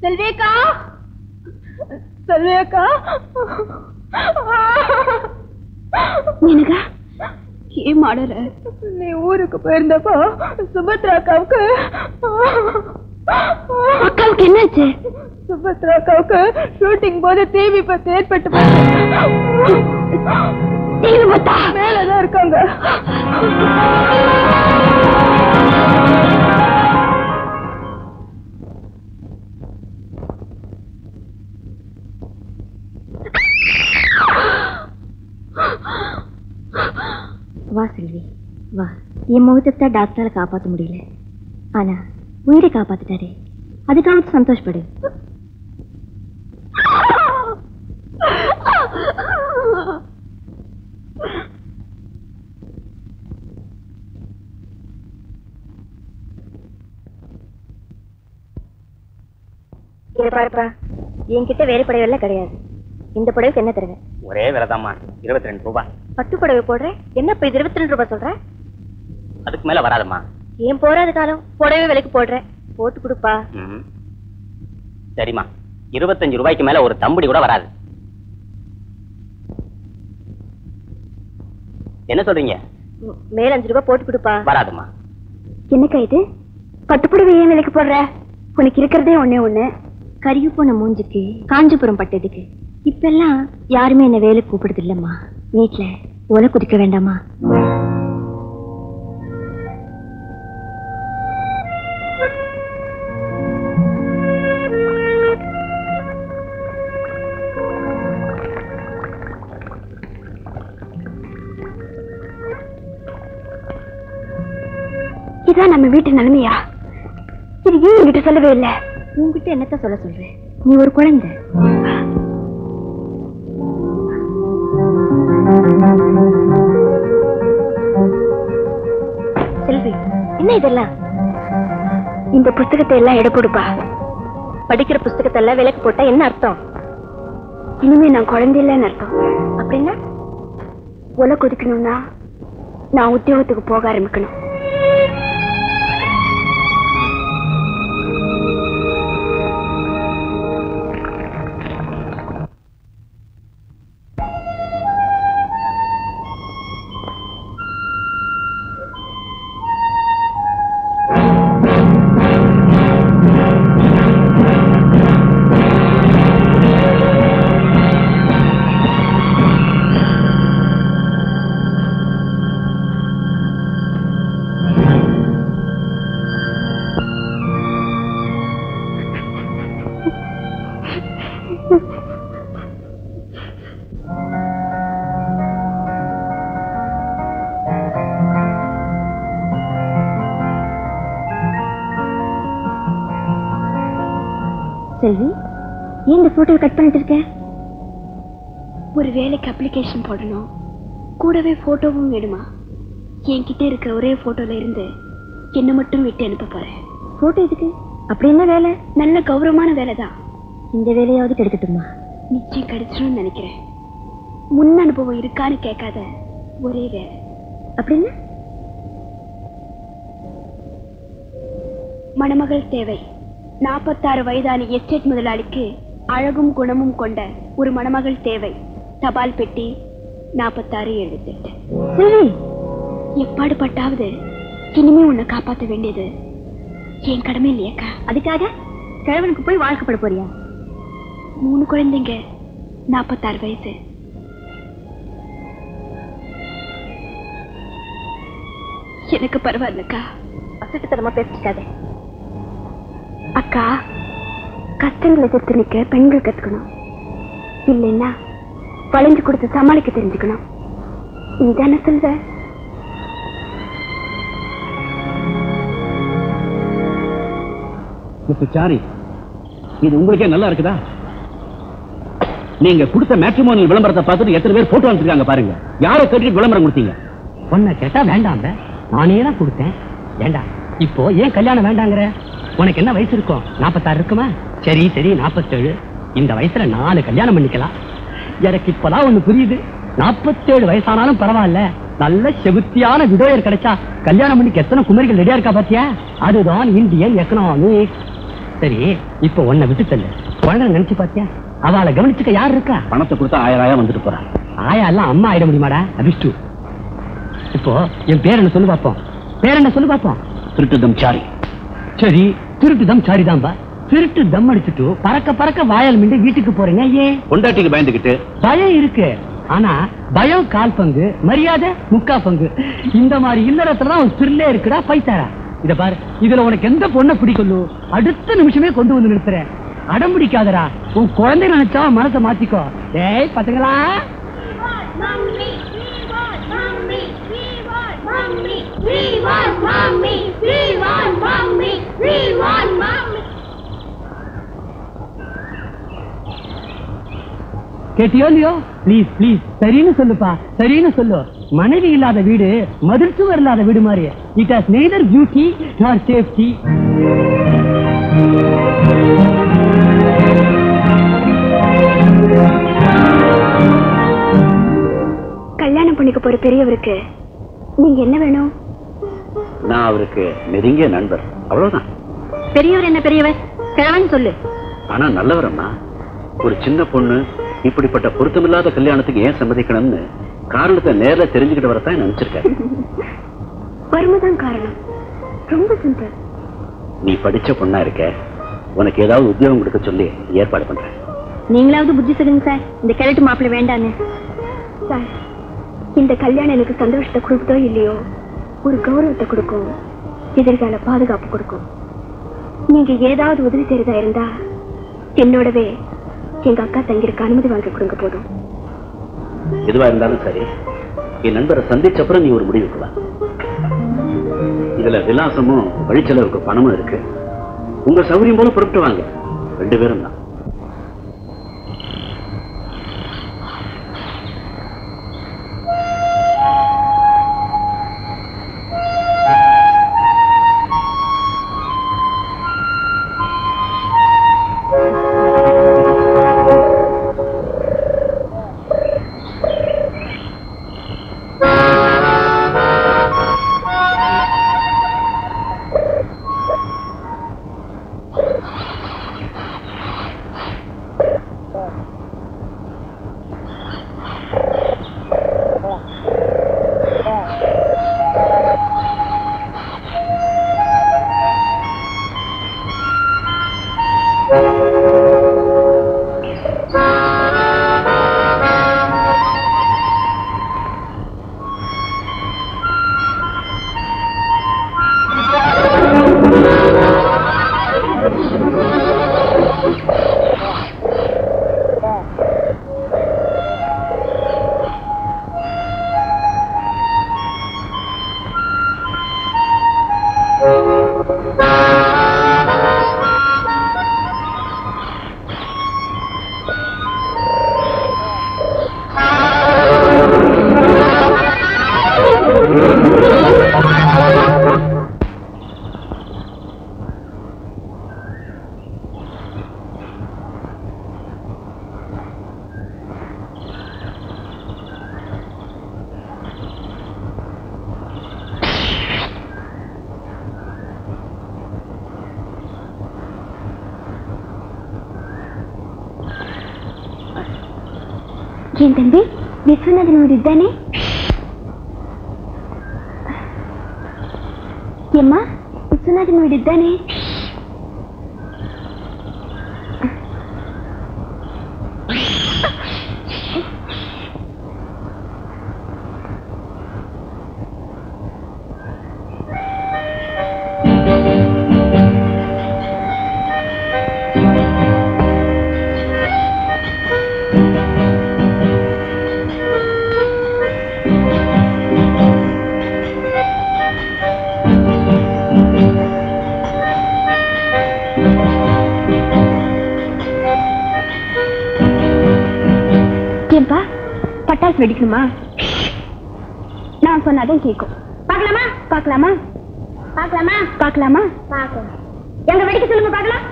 செல்வியக்கா செல்வியக்கா எனக்கா ஏன் மாடற நீ ஊருக்கு போயிருந்தப்போ சுபத்ரா அக்காவுக்கு அக்காவுக்கு என்னாச்சு சுபத்ரா அக்காவுக்கு ஷூட்டிங் போது தீ விபத்து ஏற்பட்டு தீ விபத்தா? மேலதான் இருக்காங்க வா செல்வி வா என் முகத்தை டாக்டரால காப்பாத்த முடியல ஆனா உயிரை காப்பாத்திட்டாரு அதுக்காக சந்தோஷப்படு இதை பாருப்பா என்கிட்ட வேறு புடவைலாம் கிடையாது இந்த புடவைக்கு என்ன தருவேன் ஒரே விலைதாம்மா இருபத்தி ரெண்டு ரூபாய் பட்டு புடவை போடுறேன் என்ன இப்ப இது இருபத்தி ரெண்டு ரூபாய் சொல்ற அதுக்கு மேல வராதம்மா ஏன் போறாத காலம் புடவை விலைக்கு போடுறேன் போட்டு கொடுப்பா ம். சரிம்மா இருபத்தஞ்சு ரூபாய்க்கு மேல ஒரு தம்புடி கூட வராது என்ன சொல்றீங்க ம், மேல அஞ்சு ரூபாய் போட்டு கொடுப்பா வராதும்மா என்னக்கா இது பட்டுப்புடவை ஏன் விலைக்கு போடுற உனக்கு இருக்கிறதே ஒண்ணே ஒண்ணு கருகி போன மூஞ்சுக்கு காஞ்சிபுரம் பட்டதுக்கு இப்பெல்லாம் யாருமே என்ன வேலை கூப்பிடுது இல்லம்மா வீட்டுல ஒலை குதிக்க வேண்டாமா இதான் நம்ம வீட்டு நிலைமையா இது ஏன் என்கிட்ட சொல்லவே இல்ல உன்கிட்ட என்னத்த சொல்ல சொல்றேன் நீ ஒரு குழந்தை செல்வி என்ன இதெல்லாம் இந்த புஸ்தகத்தை எல்லாம் எடை போடுப்பா படிக்கிற புஸ்தகத்தை எல்லாம் விலைக்கு போட்டா என்ன அர்த்தம் இனிமே நான் குழந்தை இல்லைன்னு அர்த்தம் அப்படின்னா உலை கொதிக்கணும்னா நான் உத்தியோகத்துக்கு போக ஆரம்பிக்கணும் செல்வி ஏன் இந்த போட்டோவை கட் பண்ணிட்டு இருக்க ஒரு வேலைக்கு அப்ளிகேஷன் போடணும் கூடவே போட்டோவும் வேணுமா என்கிட்ட இருக்கிற ஒரே போட்டோல இருந்து என்ன மட்டும் விட்டு அனுப்ப போறேன் போட்டோ எதுக்கு அப்படி என்ன வேலை நல்ல கௌரவமான வேலை தான் இந்த வேலையாவது கிடைக்கட்டுமா நிச்சயம் கிடைச்சிரும்னு நினைக்கிறேன் முன் அனுபவம் இருக்கான்னு கேட்காத ஒரே வேலை அப்படின்னா மணமகள் தேவை நாற்பத்தாறு வயதான எஸ்டேட் முதலாளிக்கு அழகும் குணமும் கொண்ட ஒரு மணமகள் தேவை தபால் பெட்டி நாற்பத்தாறு எழுபத்தெட்டு சரி எப்பாடு பட்டாவது இனிமே உன்னை காப்பாற்ற வேண்டியது என் கடமை இல்லையாக்கா அதுக்காக கிழவனுக்கு போய் வாழ்க்கப்பட போறியா மூணு குழந்தைங்க நாற்பத்தாறு வயசு எனக்கு பரவாயில்லக்கா அசட்டுத்தனமா பேசிக்காதே அக்கா கஷ்டங்களை எதிர்த்து நிக்க பெண்கள் கத்துக்கணும் இல்லைன்னா வளைஞ்சு கொடுத்து சமாளிக்க தெரிஞ்சுக்கணும் நீ தானே சொல்ற மிஸ்டர் சாரி இது உங்களுக்கே நல்லா இருக்குதா நீங்க கொடுத்த மேட்ரிமோனியல் விளம்பரத்தை பார்த்துட்டு எத்தனை பேர் போட்டோ அனுப்பிச்சிருக்காங்க பாருங்க யாரை கட்டிட்டு விளம்பரம் கொடுத்தீங்க உன்னை கேட்டா வேண்டாம் நானே தான் கொடுத்தேன் ஏண்டா இப்போ ஏன் கல்யாணம் வேண்டாங்கிற உனக்கு என்ன வயசு இருக்கும் நாற்பத்தாறு இருக்குமா சரி சரி நாற்பத்தேழு இந்த வயசுல நாலு கல்யாணம் பண்ணிக்கலாம் எனக்கு இப்பதான் ஒண்ணு புரியுது நாற்பத்தேழு வயசானாலும் பரவாயில்ல நல்ல செகுத்தியான விடோயர் கிடைச்சா கல்யாணம் பண்ணிக்க எத்தனை குமரிகள் ரெடியா இருக்கா பாத்தியா அதுதான் இந்தியன் எக்கனாமிக்ஸ் சரி இப்போ உன்னை விட்டு தள்ளு குழந்தை நினைச்சு பாத்தியா அவளை கவனிச்சுக்க யார் இருக்கா பணத்தை கொடுத்தா ஆயிரம் ஆயிரம் வந்துட்டு போறான் ஆயா எல்லாம் அம்மா ஆயிட முடியுமாடா அபிஷ்டு இப்போ என் பேர் என்ன சொல்லு பாப்போம் பேர் என்ன சொல்லு பாப்போம் திருட்டுதம் சாரி சரி திருட்டு தம் சாரிதான்பா திருட்டு தம் அடிச்சுட்டு பறக்க பறக்க வாயால் மிண்டு வீட்டுக்கு போறீங்க ஏன் பொண்டாட்டிக்கு பயந்துகிட்டு பயம் இருக்கு ஆனா பயம் கால் பங்கு மரியாதை முக்கா பங்கு இந்த மாதிரி இல்லறத்துல தான் ஒரு திருளே இருக்குடா பைத்தாரா இத பாரு இதுல உனக்கு எந்த பொண்ணை பிடிக்கலோ அடுத்த நிமிஷமே கொண்டு வந்து நிறுத்துறேன் அடம் பிடிக்காதடா உன் குழந்தை நினைச்சா மனசை மாத்திக்கோ டேய் பசங்களா Mommy, we want mommy, we want mommy, we want mommy, we want mommy, we want mommy. கேட்டியோ இல்லையோ ப்ளீஸ் ப்ளீஸ் சரின்னு சொல்லுப்பா சரின்னு சொல்லு மனைவி இல்லாத வீடு மதில் சுவர் இல்லாத வீடு மாதிரி it has neither beauty nor safety கல்யாணம் பண்ணிக்க போற பெரியவருக்கு நீங்க என்ன வேணும் நான் அவருக்கு நெருங்கிய நண்பர் அவ்வளவுதான் பெரியவர் என்ன பெரியவர் கிழவன் சொல்லு ஆனா நல்லவரம்மா ஒரு சின்ன பொண்ணு இப்படிப்பட்ட பொருத்தமில்லாத கல்யாணத்துக்கு ஏன் சம்மதிக்கணும்னு காரணத்தை நேர்ல தெரிஞ்சுக்கிட்டு வரத்தான் நினைச்சிருக்கேன் வறுமைதான் காரணம் ரொம்ப சிம்பிள் நீ படிச்ச பொண்ணா இருக்க உனக்கு ஏதாவது உத்தியோகம் கொடுக்க சொல்லி ஏற்பாடு பண்றேன் நீங்களாவது புத்தி சொல்லுங்க சார் இந்த கிழட்டு மாப்பிள்ளை வேண்டான்னு சார் இந்த கல்யாணம் எனக்கு சந்தோஷத்தை கொடுத்தோ இல்லையோ ஒரு கௌரவத்தை கொடுக்கும் எதிர்கால பாதுகாப்பு கொடுக்கும் நீங்க ஏதாவது உதவி செய்யறதா இருந்தா என்னோடவே எங்க அக்கா தங்கியிருக்க அனுமதி வாங்கி கொடுங்க போதும் எதுவா இருந்தாலும் சரி என் நண்பரை சந்திச்ச அப்புறம் நீ ஒரு முடிவுக்கு வா இதுல விலாசமும் வழிச்செலவுக்கு பணமும் இருக்கு உங்க சௌகரியம் போல புறப்பட்டு வாங்க ரெண்டு பேரும் தான் என் தம்பி விஸ்வநாதன் வீடு தானே ஏம்மா விஸ்வநாதன் வீடு தானே ஏன்பா பட்டாசு வெடிக்கணுமா நான் சொன்னாதான் கேட்கும் பார்க்கலாமா பார்க்கலாமா பார்க்கலாமா பார்க்கலாமா பார்க்கலாம் எங்க வெடிக்க சொல்லுங்க பார்க்கலாம்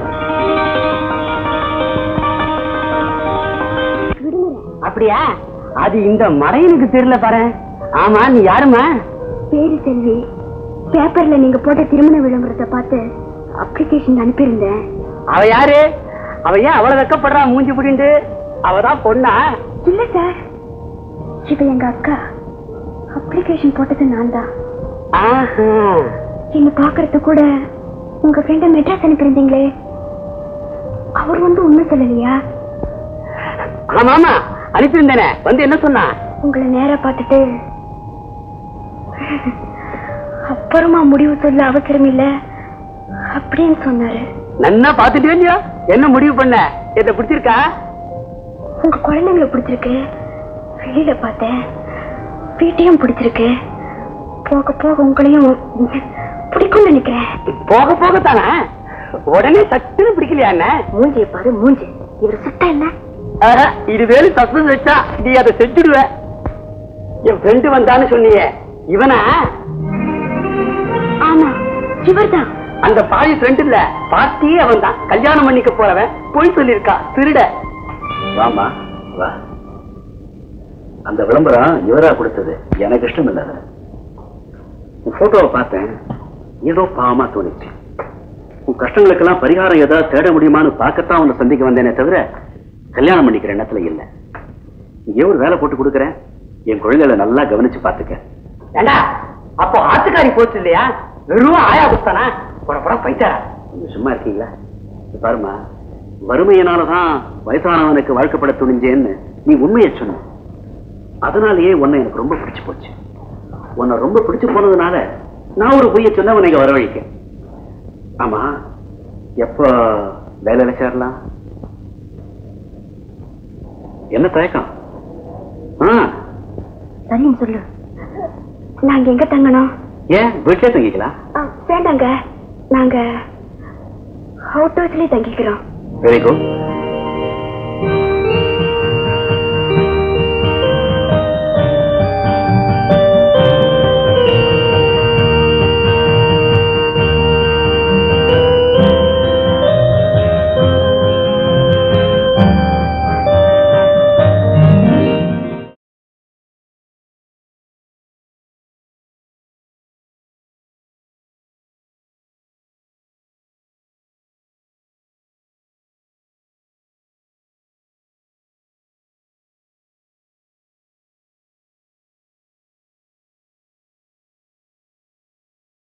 அப்படியா அது இந்த மடையனுக்கு தெரியல பாரு ஆமா நீ யாருமா பேரு செல்வி பேப்பர்ல நீங்க போட்ட திருமண விளம்பரத்தை பார்த்து அப்ளிகேஷன் அனுப்பியிருந்தேன் அவ யாரு அவ ஏன் அவ்வளவு வெக்கப்படுறா மூஞ்சி புடிண்டு அவதான் பொண்ணா இல்ல சார் இவ எங்க அக்கா அப்ளிகேஷன் போட்டது நான் தான் ஆஹா. என்ன பாக்குறது கூட உங்க ஃப்ரெண்ட மெட்ராஸ் அனுப்பியிருந்தீங்களே அவர் வந்து உண்மை சொல்லலையா ஆமா ஆமா அனுப்பியிருந்தேனே வந்து என்ன சொன்னா உங்களை நேரா பார்த்துட்டு அப்புறமா முடிவு சொல்ல அவசரம் இல்ல அப்படின்னு சொன்னாரு நன்னா பாத்துட்டு இல்லையா என்ன முடிவு பண்ண இத பிடிச்சிருக்கா உங்க குழந்தைங்களை பிடிச்சிருக்கு வெளியில பார்த்தேன் வீட்டையும் பிடிச்சிருக்கு போக போக உங்களையும் பிடிக்கும்னு நினைக்கிறேன் போக போக தானே உடனே சட்டுன்னு பிடிக்கலையா என்ன மூஞ்சியை பாரு மூஞ்சி இவர் சுட்ட என்ன ஆஹா, இது வேலு சத்தம் வச்சா நீ அதை செஞ்சுடுவ என் ஃப்ரெண்டு வந்தான்னு சொன்னியே இவனா ஆமா இவர்தான் அந்த பாவி ஃப்ரெண்ட் இல்ல பார்த்தியே அவன் தான் கல்யாணம் பண்ணிக்க போறவன் பொய் சொல்லியிருக்கா திருட வாமா வா அந்த விளம்பரம் இவரா கொடுத்தது எனக்கு இஷ்டம் இல்லை அது. உன் போட்டோவை பார்த்தேன் ஏதோ பாவமா தோணுச்சு உன் கஷ்டங்களுக்கெல்லாம் பரிகாரம் ஏதாவது தேட முடியுமான்னு பார்க்கத்தான் உன்னை சந்திக்க வந்தேனே தவிர கல்யாணம் பண்ணிக்கிற எண்ணத்துல இல்லை இங்கே ஒரு வேலை போட்டு கொடுக்குறேன் என் குழந்தைகளை நல்லா கவனிச்சு பார்த்துக்க ஏண்டா அப்போ ஆத்துக்காரி போச்சு இல்லையா வெறும் ஆயா புத்தானா போட போட பைத்தாரா கொஞ்சம் சும்மா இருக்கீங்களா இங்க பாருமா வறுமையினாலதான் வயசானவனுக்கு வாழ்க்கப்பட துணிஞ்சேன்னு நீ உண்மையை சொன்ன அதனாலேயே உன்னை எனக்கு ரொம்ப பிடிச்சு போச்சு உன்னை ரொம்ப பிடிச்சு போனதுனால நான் ஒரு பொய்ய சொன்ன உன்னை இங்க வரவழைக்க ஆமா எப்போ வேலையில சேரலாம் என்ன தயக்கம் ஆ சரின்னு சொல்லு நாங்க எங்க தங்கணும் ஏன் வீட்டிலே தங்கிக்கலாம் ஆ, வேண்டாங்க நாங்க அவுட் ஹவுஸ்லயே தங்கிக்கிறோம் வெரி குட்